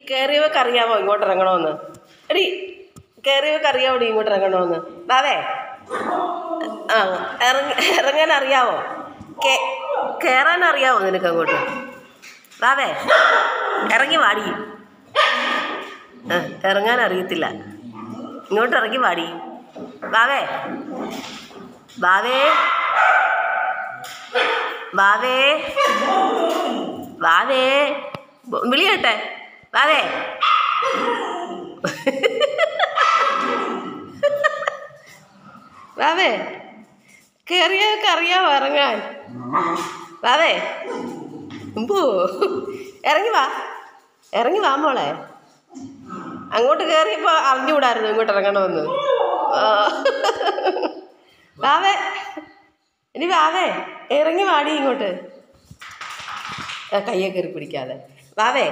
കയറിയവർക്ക് അറിയാമോ ഇങ്ങോട്ട് ഇറങ്ങണമെന്ന് എടി കയറിയവർക്ക് അറിയാമോ ഡി ഇങ്ങോട്ട് ഇറങ്ങണമെന്ന് ബാവേ ആ ഇറങ്ങ ഇറങ്ങാൻ അറിയാവോ കേ കയറാൻ അറിയാവോ നിനക്ക് അങ്ങോട്ട് ബാവേ ഇറങ്ങി വാടി ആ ഇറങ്ങാൻ അറിയത്തില്ല ഇങ്ങോട്ട് ഇറങ്ങി വാടി ബാവേ ബാവേ ബാവേ വാവേ ബ- വിളി കേട്ടെ വാവേ വാവേ കയറിയൊക്കെ അറിയാമോ ഇറങ്ങാൻ വാവേ ഉമ്പൂ ഇറങ്ങി വാ ഇറങ്ങി വാ മോളെ അങ്ങോട്ട് കയറിയപ്പോൾ അറിഞ്ഞുകൂടായിരുന്നു ഇങ്ങോട്ട് ഇറങ്ങണമെന്ന് ആ. വാവേ ഇനി വാവേ ഇറങ്ങി വാടി ഇങ്ങോട്ട് ആ, കയ്യെ കയറി പിടിക്കാതെ വാവേ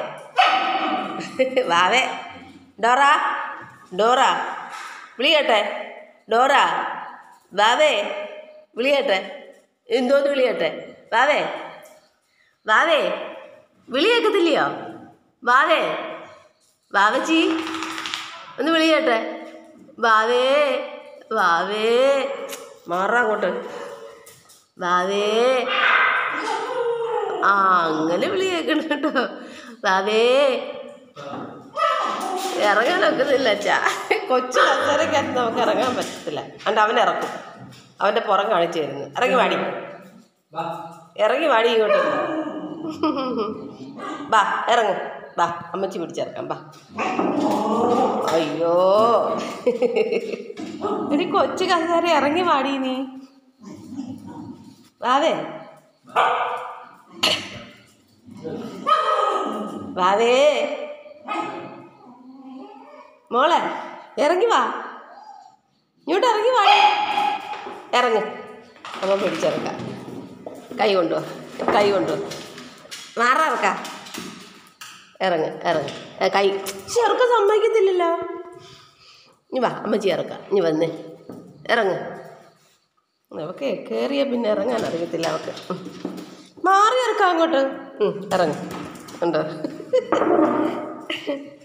വാവേ ഡോറ ഡോറ വിളിയട്ടെ ഡോറ വാവേ വിളിയട്ടെ എന്തോന്ന് വിളിയട്ടെ വാവേ വാവേ വിളിയേക്കത്തില്ലയോ വാവേ വാവച്ചി ഒന്ന് വിളിയട്ടെ വാവേ വാവേ മാറാ അങ്ങോട്ട് വാവേ ആ അങ്ങനെ വിളി കേൾക്കണം കേട്ടോ വാവേ ഇറങ്ങാൻ ഒക്കുന്നില്ല അച്ഛാ കൊച്ചു കസേരക്കകത്ത് നമുക്ക് ഇറങ്ങാൻ പറ്റത്തില്ല അതുകൊണ്ട് അവൻ ഇറക്കും അവൻ്റെ പുറം കാണിച്ചു തരുന്നു ഇറങ്ങി വാടി ഇറങ്ങി വാടി ഇങ്ങോട്ട് ബാ ഇറങ്ങ് ബാ അമ്മച്ചി പിടിച്ചിറക്കാം ബാ അയ്യോ എടി കൊച്ചു കസേര ഇറങ്ങി വാടി നീ വാവേ വാവേ മോളെ ഇറങ്ങി വാ ഇങ്ങോട്ട് ഇറങ്ങി വാ ഇറങ്ങ് അമ്മ പിടിച്ചിറക്കാം കൈ കൊണ്ടുവാ കൈ കൊണ്ടുവാ മാറാ ഇറക്കാം ഇറങ്ങ് ഇറങ്ങ് ഏ, കൈ ചെറുക്ക സമ്മതിക്കത്തില്ലല്ലോ ഇനി വാ അമ്മച്ചി ഇറക്കാം ഇനി വന്നേ ഇറങ്ങ് അവക്ക് കയറിയ പിന്നെ ഇറങ്ങാൻ അറിയത്തില്ല അവക്ക് ഉം. മാറി ഇറക്കാം അങ്ങോട്ട് ഉം, ഇറങ്ങ് ഉണ്ടോ